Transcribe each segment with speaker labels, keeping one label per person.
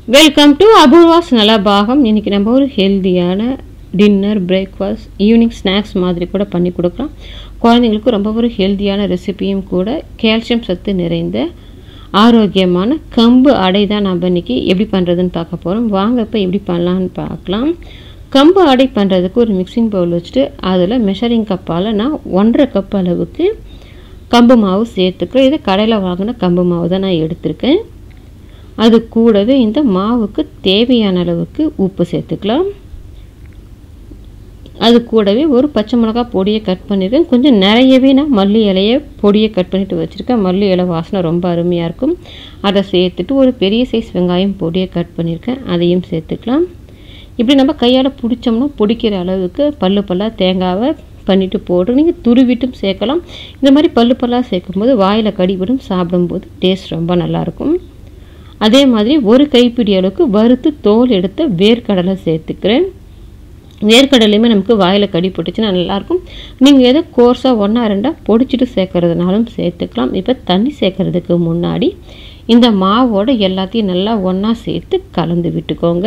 Speaker 1: welcome to Apoorva's நலபாகம் இன்றைக்கி நம்ம ஒரு ஹெல்தியான டின்னர் பிரேக்ஃபாஸ்ட் ஈவினிங் ஸ்நாக்ஸ் மாதிரி கூட பண்ணி கொடுக்கலாம் குழந்தைங்களுக்கு ரொம்ப ஒரு ஹெல்தியான ரெசிபியும் கூட கால்சியம் சத்து நிறைந்த ஆரோக்கியமான கம்பு அடை தான் நம்ம இன்றைக்கி எப்படி பண்ணுறதுன்னு பார்க்க போகிறோம் வாங்க இப்போ எப்படி பண்ணலான்னு பார்க்கலாம் கம்பு அடை பண்ணுறதுக்கு ஒரு மிக்சிங் பவுல் வச்சுட்டு அதில் மெஷரிங் கப்பால் நான் ஒன்றரை கப் அளவுக்கு கம்பு மாவு சேர்த்துக்கிறேன் இது கடையில் வாங்கின கம்பு மாவு தான் நான் எடுத்திருக்கேன் அது கூடவே இந்த மாவுக்கு தேவையான அளவுக்கு உப்பு சேர்த்துக்கலாம் அது கூடவே ஒரு பச்சை மிளகா பொடியை கட் பண்ணியிருக்கேன் கொஞ்சம் நிறையவே நான் மல்லி இலையை பொடியை கட் பண்ணிட்டு வச்சுருக்கேன் மல்லி இலை வாசனை ரொம்ப அருமையாக இருக்கும் அதை சேர்த்துட்டு ஒரு பெரிய சைஸ் வெங்காயம் பொடியை கட் பண்ணியிருக்கேன் அதையும் சேர்த்துக்கலாம் இப்படி நம்ம கையால் பிடிச்சோம்னா பிடிக்கிற அளவுக்கு பல்லு பல்லாக தேங்காவை பண்ணிவிட்டு போட்டு நீங்கள் துருவிட்டும் சேர்க்கலாம் இந்த மாதிரி பல்லு பல்லாக சேர்க்கும்போது வாயில் கடிபடும் சாப்பிடும்போது டேஸ்ட் ரொம்ப நல்லாயிருக்கும் அதே மாதிரி ஒரு கைப்பிடி அளவுக்கு வறுத்து தோல் எடுத்த வேர்க்கடலை சேர்த்துக்கிறேன் வேர்க்கடலையுமே நமக்கு வாயில் கடி போட்டுச்சுன்னா நல்லாயிருக்கும் நீங்கள் எதை கோர்ஸாக ஒன்றா ரெண்டாக பொடிச்சிட்டு சேர்க்கறதுனாலும் சேர்த்துக்கலாம் இப்போ தண்ணி சேர்க்கறதுக்கு முன்னாடி இந்த மாவோட எல்லாத்தையும் நல்லா ஒன்றா சேர்த்து கலந்து விட்டுக்கோங்க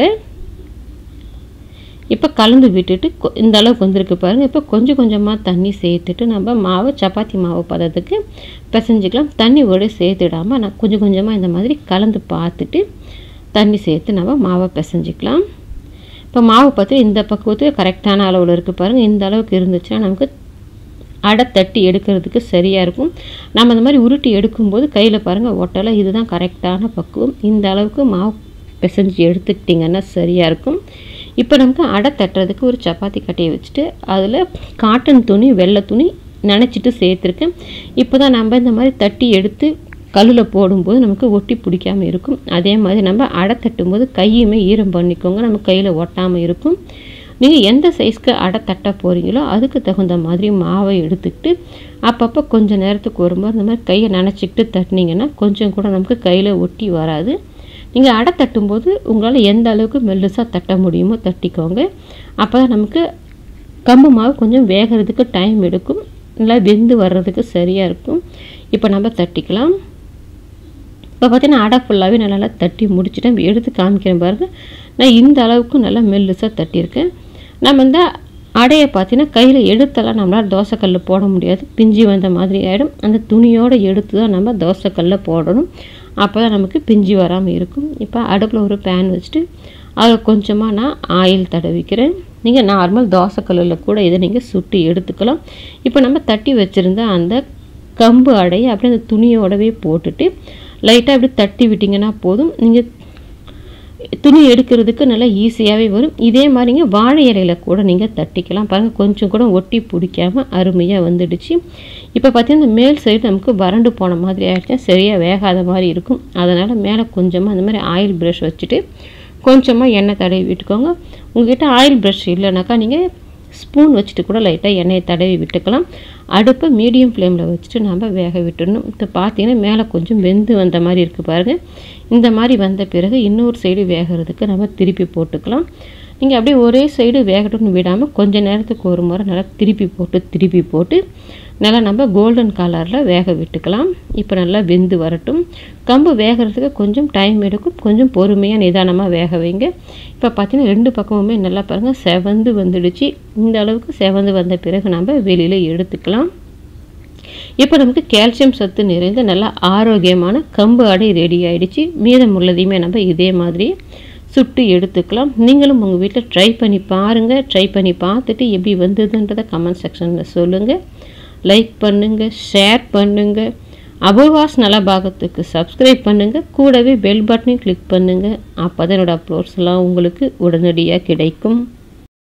Speaker 1: இப்போ கலந்து விட்டுட்டு இந்த அளவுக்கு வந்திருக்கு பாருங்கள் இப்போ கொஞ்சம் கொஞ்சமாக தண்ணி சேர்த்துட்டு நம்ம மாவு சப்பாத்தி மாவு பதத்துக்கு பிசைஞ்சிக்கலாம் தண்ணி ஓட சேர்த்துடாமல் நான் கொஞ்சம் கொஞ்சமாக இந்த மாதிரி கலந்து பார்த்துட்டு தண்ணி சேர்த்து நம்ம மாவை பிசைஞ்சிக்கலாம் இப்போ மாவு பார்த்து இந்த பக்குவத்துக்கு கரெக்டான அளவில் இருக்குது பாருங்கள் இந்த அளவுக்கு இருந்துச்சுன்னா நமக்கு அடை தட்டி எடுக்கிறதுக்கு சரியாக இருக்கும் நம்ம இந்த மாதிரி உருட்டி எடுக்கும்போது கையில் பாருங்கள் ஒட்டலை இதுதான் கரெக்டான பக்குவம் இந்த அளவுக்கு மாவு பிசைஞ்சு எடுத்துக்கிட்டிங்கன்னா சரியாக இருக்கும் இப்போ நமக்கு அடை தட்டுறதுக்கு ஒரு சப்பாத்தி கட்டையை வச்சுட்டு அதில் காட்டன் துணி வெள்ளை துணி நினச்சிட்டு சேர்த்துருக்கேன் இப்போ தான் நம்ம இந்த மாதிரி தட்டி எடுத்து கல்லில் போடும்போது நமக்கு ஒட்டி பிடிக்காமல் இருக்கும் அதே மாதிரி நம்ம அடை தட்டும்போது கையுமே ஈரம் பண்ணிக்கோங்க நம்ம கையில் ஒட்டாமல் இருக்கும் நீங்கள் எந்த சைஸ்க்கு அடை தட்ட போகிறீங்களோ அதுக்கு தகுந்த மாதிரி மாவை எடுத்துக்கிட்டு அப்பப்போ கொஞ்சம் நேரத்துக்கு வரும்போது இந்த மாதிரி கையை நினச்சிக்கிட்டு தட்டினீங்கன்னா கொஞ்சம் கூட நமக்கு கையில் ஒட்டி வராது நீங்கள் அடை தட்டும்போது உங்களால் எந்த அளவுக்கு மெல்லுசாக தட்ட முடியுமோ தட்டிக்கோங்க அப்போ தான் நமக்கு கம்பு மாவு கொஞ்சம் வேகிறதுக்கு டைம் எடுக்கும் நல்லா வெந்து வர்றதுக்கு சரியாக இருக்கும் இப்போ நம்ம தட்டிக்கலாம் இப்போ பார்த்தீங்கன்னா அடை ஃபுல்லாகவே நல்லா நல்லா தட்டி முடிச்சுட்டேன் எடுத்து காமிக்கிறேன் பாருங்கள் நான் இந்த அளவுக்கு நல்லா மெல்லுசாக தட்டியிருக்கேன் நம்ம இந்த அடையை பார்த்தீங்கன்னா கையில் எடுத்தெல்லாம் நம்மளால் தோசைக்கல்ல போட முடியாது பிஞ்சு வந்த மாதிரி ஆகிடும் அந்த துணியோடு எடுத்து தான் நம்ம தோசைக்கல்ல போடணும் அப்போ தான் நமக்கு பிஞ்சு வராமல் இருக்கும் இப்போ அடுப்பில் ஒரு பேன் வச்சுட்டு அதில் கொஞ்சமாக நான் ஆயில் தடவிக்கிறேன் நீங்கள் நார்மல் தோசைக்கல்லில் கூட இதை நீங்கள் சுட்டி எடுத்துக்கலாம் இப்போ நம்ம தட்டி வச்சுருந்த அந்த கம்பு அடையை அப்படியே அந்த துணியோடவே போட்டுட்டு லைட்டாக அப்படி தட்டி விட்டிங்கன்னா போதும் நீங்கள் துணி எடுக்கிறதுக்கு நல்லா ஈஸியாகவே வரும் இதே மாதிரிங்க வாழை இலையில் கூட நீங்கள் தட்டிக்கலாம் பாருங்கள் கொஞ்சம் கூட ஒட்டி பிடிக்காமல் அருமையாக வந்துடுச்சு இப்போ பார்த்தீங்கன்னா இந்த மேல் சைடு நமக்கு வறண்டு போன மாதிரி ஆகிடுச்சா சரியாக வேகாத மாதிரி இருக்கும் அதனால் மேலே கொஞ்சமாக அந்த மாதிரி ஆயில் ப்ரஷ் வச்சுட்டு கொஞ்சமாக எண்ணெய் தடவி விட்டுக்கோங்க உங்கள்கிட்ட ஆயில் ப்ரஷ் இல்லைனாக்கா நீங்கள் ஸ்பூன் வச்சுட்டு கூட லைட்டாக எண்ணெயை தடவி விட்டுக்கலாம் அடுப்பை மீடியம் ஃப்ளேமில் வச்சுட்டு நம்ம வேக விட்டுடணும் இப்போ பார்த்தீங்கன்னா மேலே கொஞ்சம் வெந்து வந்த மாதிரி இருக்குது பாருங்கள் இந்த மாதிரி வந்த பிறகு இன்னொரு சைடு வேகிறதுக்கு நம்ம திருப்பி போட்டுக்கலாம் நீங்கள் அப்படியே ஒரே சைடு வேகட்டும்னு விடாமல் கொஞ்சம் நேரத்துக்கு ஒரு முறை நல்லா திருப்பி போட்டு திருப்பி போட்டு நல்லா நம்ம கோல்டன் கலரில் வேக விட்டுக்கலாம் இப்போ நல்லா வெந்து வரட்டும் கம்பு வேகிறதுக்கு கொஞ்சம் டைம் எடுக்கும் கொஞ்சம் பொறுமையாக நிதானமாக வேக வைங்க இப்போ பார்த்தீங்கன்னா ரெண்டு பக்கமுமே நல்லா பாருங்கள் செவந்து வந்துடுச்சு இந்த அளவுக்கு செவந்து வந்த பிறகு நம்ம வெளியில் எடுத்துக்கலாம் இப்போ நமக்கு கால்சியம் சத்து நிறைந்த நல்லா ஆரோக்கியமான கம்பு அடை ரெடி ஆகிடுச்சு மீதம் உள்ளதையுமே நம்ம இதே மாதிரி சுட்டு எடுத்துக்கலாம் நீங்களும் உங்கள் வீட்டில் ட்ரை பண்ணி பாருங்கள் ட்ரை பண்ணி பார்த்துட்டு எப்படி வந்ததுன்றதை கமெண்ட் செக்ஷனில் சொல்லுங்கள் லைக் பண்ணுங்கள் ஷேர் பண்ணுங்கள் அபூர்வாஸ் நலபாகத்துக்கு சப்ஸ்கிரைப் பண்ணுங்கள் கூடவே பெல் பட்டனையும் கிளிக் பண்ணுங்கள் அப்போ தான் என்னோடய அப்லோட்ஸ்லாம் உங்களுக்கு உடனடியாக கிடைக்கும்